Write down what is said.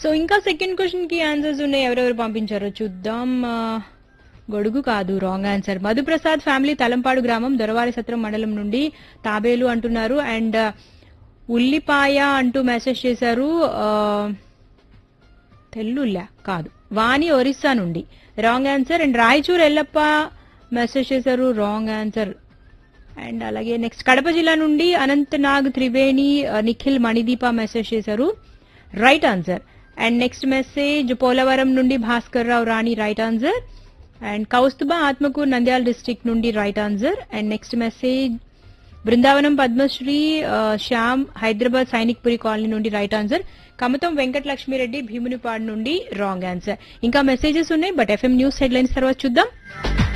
so ఇంకా second question కి answers ఉన్నాయి ఎవరెవరు పంపించారో చూద్దాం ఆ, గొడుగు కాదు wrong answer Madhuprasad family Talampadu గ్రామం దొరవారి సత్రం మండలం నుండి తాబేలు అంటున్నారు అండ్ ఉల్లిపాయ అంటూ మెసేజ్ చేశారు ఆ, తెల్లుల్లా కాదు వాణి ఒరిస్సా నుండి wrong answer and Raichur Yellappa message చేశారు రాంగ్ ఆన్సర్ అండ్ అలాగే నెక్స్ట్ కడప జిల్లా నుండి అనంతనాగ్ త్రివేణి ఆ, నిఖిల్ మణిదీప మెసేజ్ చేశారు right answer and next message Polavaram నుండి Bhaskar Rao Rani right answer and Kaustubha Atmakur Nandyal district నుండి right answer and next message Brindavanam Padmasri ఆ, శ్యామ్ హైదరాబాద్ సైనిక్ పురి కాలనీ నుండి రైట్ ఆన్సర్ కమతం వెంకట లక్ష్మీరెడ్డి భీమునిపాడు నుండి రాంగ్ ఆన్సర్ ఇంకా మెసేజెస్ ఉన్నాయి బట్ ఎఫ్ఎం న్యూస్ హెడ్లైన్స్ తర్వాత చూద్దాం